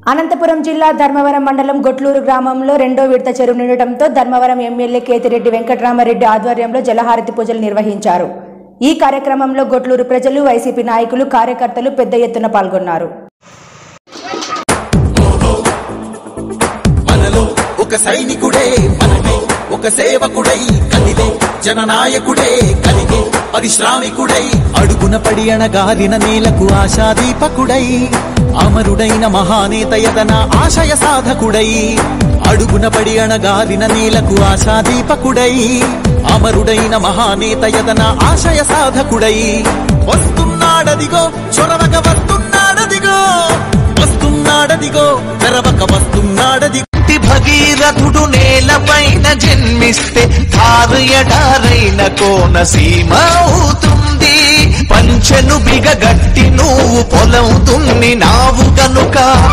అనంతపురం జిల్లా ధర్మవరం మండలం గొట్లూరు గ్రామంలో రెండో విడత చెరువు నిండటంతో ధర్మవరం ఎమ్మెల్యే కేతిరెడ్డి వెంకట్రామరెడ్డి ఆధ్వర్యంలో జలహారతి పూజలు నిర్వహించారు ఈ కార్యక్రమంలో గొట్లూరు ప్రజలు వైసీపీ నాయకులు కార్యకర్తలు పెద్ద ఎత్తున పాల్గొన్నారు మనలో ఒక సైనికుడే మనమే ఒక సేవకుడై కదిలే జననాయకుడే కలిగే పరిశ్రామికుడై అడుగున పడి అణగారిన నేలకు ఆశాదీపకుడై అమరుడైన మహానేత యతన ఆశయ సాధకుడై అడుగున పడి అణగారిన నేలకు ఆశాదీపకుడై అమరుడైన మహానేత యతన ఆశయ సాధకుడై వస్తున్నాడదిగో చొరవక వస్తున్నాడదిగో వస్తున్నాడదిగో తెరవక వస్తున్నాడది ఇంటి భగీరథుడు నేలపైన జన్మిస్తే తారు ఎడారైన కోనసీమ అవుతుంది పంచెను బిగగట్టి నువ్వు పొలం దున్ని నావు గనుక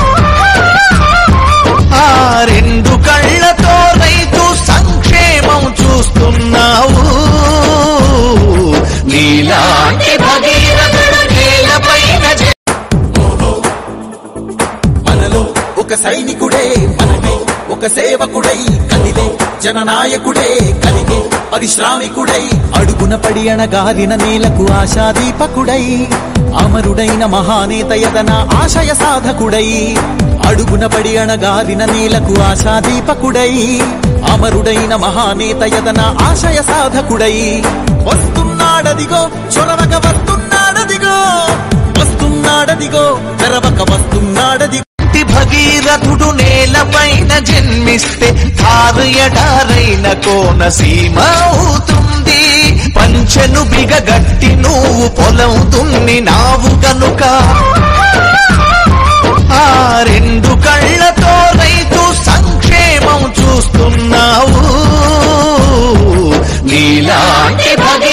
ఆ రెండు కళ్ళతో రైతు సంక్షేమం చూస్తున్నావు నీలాంటి భగీరథుడు నేలపైన జన్మిస్తే మనలో ఒక సైనికుడే మనమే ఒక సేవకుడై కదిలే జననాయకుడే కలిగే పరిశ్రామికుడై అడుగున పడి అణగారిన నేలకు ఆశాదీపకుడై అమరుడైన మహానేత యతన ఆశయ సాధకుడై అడుగున పడి అణగారిన నేలకు ఆశాదీపకుడై అమరుడైన మహానేత యతన ఆశయ సాధకుడై వస్తున్నాడదిగో చొరవక వస్తున్నాడదిగో వస్తున్నాడదిగో తెరవక వస్తున్నాడది ఇంటి భగీరథుడు నేలపైన జన్మిస్తే తారు ఎడారైన కోనసీమ అవుతుంది పంచెను బిగగట్టి నువ్వు పొలం దున్ని నావు గనుక ఆ రెండు కళ్ళతో రైతు సంక్షేమం చూస్తున్నావు నీలాంటి భగీ